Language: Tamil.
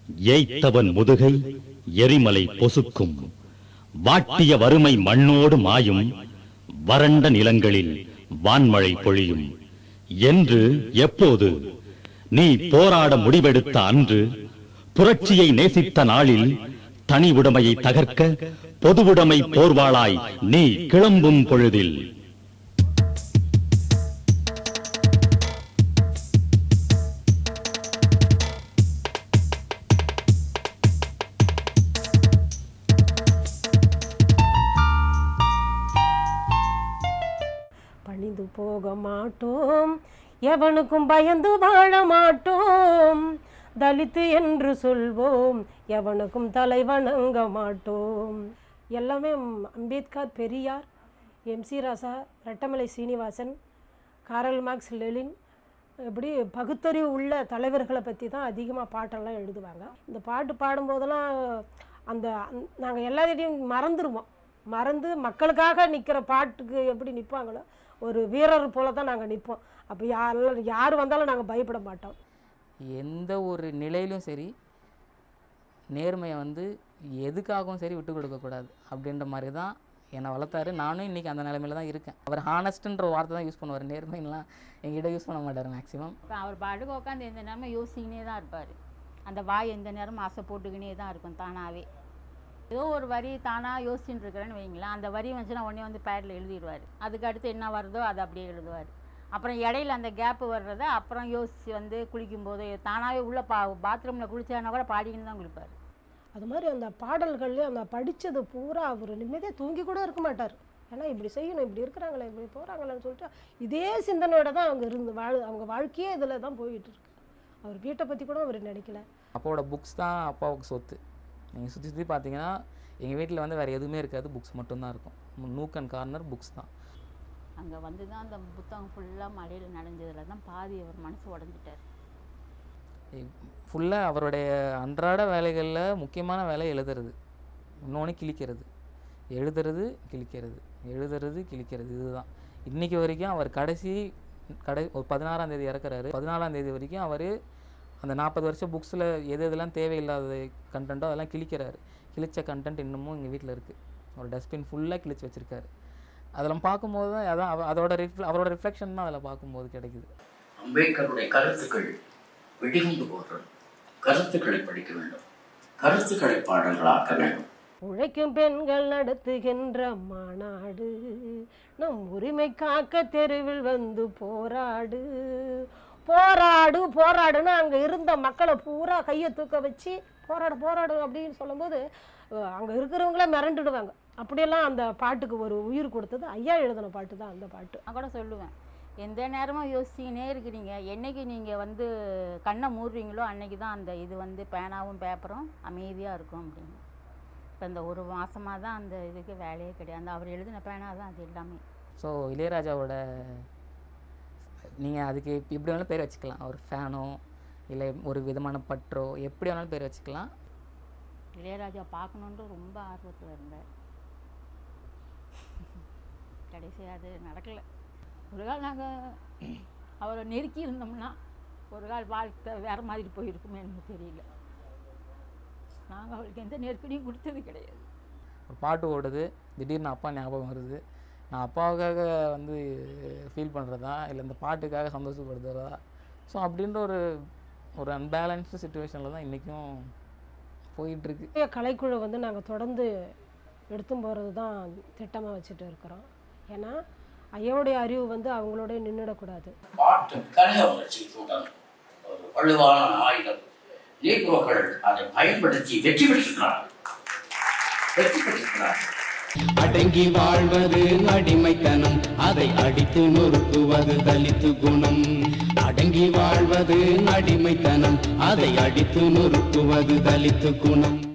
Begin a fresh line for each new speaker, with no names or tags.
ஏய்த்தவன் முதுகை எரிமலை பொசுக்கும் வாட்டிய வறுமை மண்ணோடு மாயும் வறண்ட நிலங்களில் வான்மழை பொழியும் என்று எப்போது நீ போராட முடிவெடுத்த அன்று புரட்சியை நேசித்த நாளில் தனி உடைமையை தகர்க்க பொது உடைமை போர்வாளாய் நீ கிளம்பும் பொழுதில்
பணிந்து போக மாட்டோம் எவனுக்கும் பயந்து வாழ மாட்டோம் தலித்து என்று சொல்வோம் எவனுக்கும் தலை வணங்க மாட்டோம் எல்லாமே ம், Ambedkar Periyar MC Raja Rettamalai Srinivasan Karl Marx Lenin இப்படி பகுத்தறிவு உள்ள தலைவர்களை பற்றி தான் அதிகமாக பாட்டெல்லாம் எழுதுவாங்க இந்த பாட்டு பாடும்போதெல்லாம் அந்த நாங்கள் எல்லாத்தையும் மறந்துடுவோம் மறந்து மக்களுக்காக நிற்கிற பாட்டுக்கு எப்படி நிற்பாங்களோ ஒரு வீரர் போல தான் நாங்கள் நிற்போம் அப்போ யார் யார் வந்தாலும் நாங்கள் பயப்பட மாட்டோம்
எந்த ஒரு நிலையிலும் சரி நேர்மையை வந்து எதுக்காகவும் சரி விட்டு கொடுக்கக்கூடாது அப்படின்ற மாதிரி தான் என்னை வளர்த்தாரு நானும் இன்றைக்கி அந்த நிலைமையில தான் இருக்கேன் அவர் ஹானஸ்ட்ன்ற வார்த்தை தான் யூஸ் பண்ணுவார் நேர்மைலாம் என்கிட்ட யூஸ் பண்ண மாட்டார் மேக்ஸிமம்
இப்போ அவர் பாட்டுக்கு உட்காந்து எந்த நேரமும் யோசிச்சுக்கினே தான் இருப்பார் அந்த வாய் எந்த நேரமும் ஆசை போட்டுக்கினே தான் இருக்கும் தானாகவே ஏதோ ஒரு வரி தானாக யோசிச்சுட்டு இருக்கிறேன்னு வைங்களேன் அந்த வரி வந்துச்சுன்னா உடனே வந்து பேரில் எழுதிடுவார் அதுக்கு அடுத்து என்ன வருதோ அதை அப்படியே எழுதுவார் அப்புறம் இடையில அந்த கேப்பு வர்றதை அப்புறம் யோசித்து வந்து குளிக்கும்போது தானாகவே உள்ள பா பாத்ரூமில் குளிச்சானா கூட பாடிக்கின்னு தான் குளிப்பார்
அது மாதிரி அந்த பாடல்கள்ல அந்த படித்தது பூரா அவர் நிம்மதியாக தூங்கி கூட இருக்க மாட்டார் ஏன்னா இப்படி செய்யணும் இப்படி இருக்கிறாங்களே இப்படி போகிறாங்களேன்னு சொல்லிட்டு இதே சிந்தனையோட தான் அவங்க இருந்து வாழ் அவங்க வாழ்க்கையே இதில் தான் போயிட்டு இருக்கு அவர் வீட்டை பற்றி கூட அவர் நினைக்கல
அப்பாவோட புக்ஸ் தான் அப்பாவுக்கு சொத்து நீங்கள் சுற்றி சுற்றி பார்த்தீங்கன்னா எங்கள் வீட்டில் வந்து வேறு எதுவுமே இருக்காது புக்ஸ் மட்டும்தான் இருக்கும் நூக் அண்ட் கார்னர் புக்ஸ் தான்
அங்கே வந்து தான் அந்த புத்தகம் ஃபுல்லாக மழையில் நனைஞ்சதுல தான் பாதி அவர் மனசு உடஞ்சிட்டார்
ஃபுல்லாக அவருடைய அன்றாட வேலைகளில் முக்கியமான வேலை எழுதுறது இன்னொன்று கிழிக்கிறது எழுதுறது கிழிக்கிறது எழுதுறது கிழிக்கிறது இதுதான் இன்றைக்கி வரைக்கும் அவர் கடைசி கடை ஒரு பதினாறாம் தேதி இறக்குறாரு பதினாலாம் தேதி வரைக்கும் அவர் அந்த நாற்பது வருஷம் புக்ஸில் எது எதெல்லாம் தேவையில்லாத கண்டென்ட்டோ அதெல்லாம் கிழிக்கிறாரு கிழிச்ச கண்டென்ட் இன்னமும் எங்கள் வீட்டில் இருக்குது ஒரு டஸ்ட்பின் ஃபுல்லாக கிழிச்சு வச்சுருக்காரு அதெல்லாம் பார்க்கும்போது தான் அதான் அவ- அதோட ரிஃப்ள அவரோட ரிஃப்ளெக்ஷன் தான் அதில் பார்க்கும்போது கிடைக்குது
அம்பேத்கருடைய கருத்துக்கள் வெடிகுண்டு போகிறது கருத்துக்களை படிக்க வேண்டும் கருத்துக்களை பாடல்களாக்க வேண்டும்
உழைக்கும் பெண்கள் நடத்துகின்ற மாநாடு நம் உரிமை காக்க தெருவில் வந்து போராடு போராடு போராடுன்னு அங்கே இருந்த மக்களை பூரா கையை தூக்க வச்சு போராடு போராடு அப்படின்னு சொல்லும்போது அங்கே இருக்கிறவங்களே மிரண்டுடுவாங்க அப்படியெல்லாம் அந்த பாட்டுக்கு ஒரு உயிர் கொடுத்தது ஐயா எழுதின பாட்டு தான் அந்த பாட்டு
நான் கூட சொல்லுவேன் எந்த நேரமும் யோசிச்சுக்கினே இருக்கிறீங்க என்னைக்கு நீங்கள் வந்து கண்ணை மூடுறீங்களோ அன்னைக்கு தான் அந்த இது வந்து பேனாவும் பேப்பரும் அமைதியாக இருக்கும் அப்படின்னு இப்போ இந்த ஒரு மாசமா தான் அந்த இதுக்கு வேலையே கிடையாது அந்த அவர் எழுதின பேனா தான் அது எல்லாமே
ஸோ இளையராஜாவோட நீங்கள் அதுக்கு எப்- எப்படி வேணாலும் பேர் வச்சுக்கலாம் ஒரு ஃபேனோ இல்லை ஒரு விதமான பற்றோ எப்படி வேணாலும் பேர் வச்சுக்கலாம்
இளையராஜா பார்க்கணுன்ட்டு ரொம்ப ஆர்வத்தில் இருந்தேன் கடைசி அது நடக்கலை ஒரு கால் நாங்கள் அவரை நெருக்கி இருந்தோம்னா ஒரு கால் வாழ்க்கை வேறு மாதிரி போயிருக்குமே எனக்கு தெரியல நாங்கள் அவளுக்கு எந்த நெருக்கடியும் கொடுத்தது கிடையாது
ஒரு பாட்டு ஓடுது திடீர்னு அப்பா ஞாபகம் வருது நான் அப்பாவுக்காக வந்து ஃபீல் பண்ணுறதா இல்லை இந்த பாட்டுக்காக சந்தோஷப்படுத்துறதா ஸோ அப்படின்ற ஒரு ஒரு அன்பேலன்ஸ்டு சுச்சுவேஷனில் தான் இன்றைக்கும் போயிட்டுருக்கு
ஐயா கலைக்குழு வந்து நாங்கள் தொடர்ந்து எடுத்தும் போகிறது தான் திட்டமாக வச்சுட்டு இருக்கிறோம் ஏன்னா ஐயாவுடைய அறிவு வந்து அவங்களோட நின்றுடக்கூடாது
பாட்டு கலை வளர்ச்சி தூண்டல் ஒரு வலுவான ஆயுதம் நீக்ரோக்கள் அதை பயன்படுத்தி வெற்றி பெற்றிருக்கிறார்கள் வெற்றி பெற்றிருக்கிறார்கள்
அடங்கி வாழ்வது அடிமைத்தனம் அதை அடித்து நொறுக்குவது தலித்து குணம் அடங்கி வாழ்வது அடிமைத்தனம் அதை அடித்து நொறுக்குவது தலித்து குணம்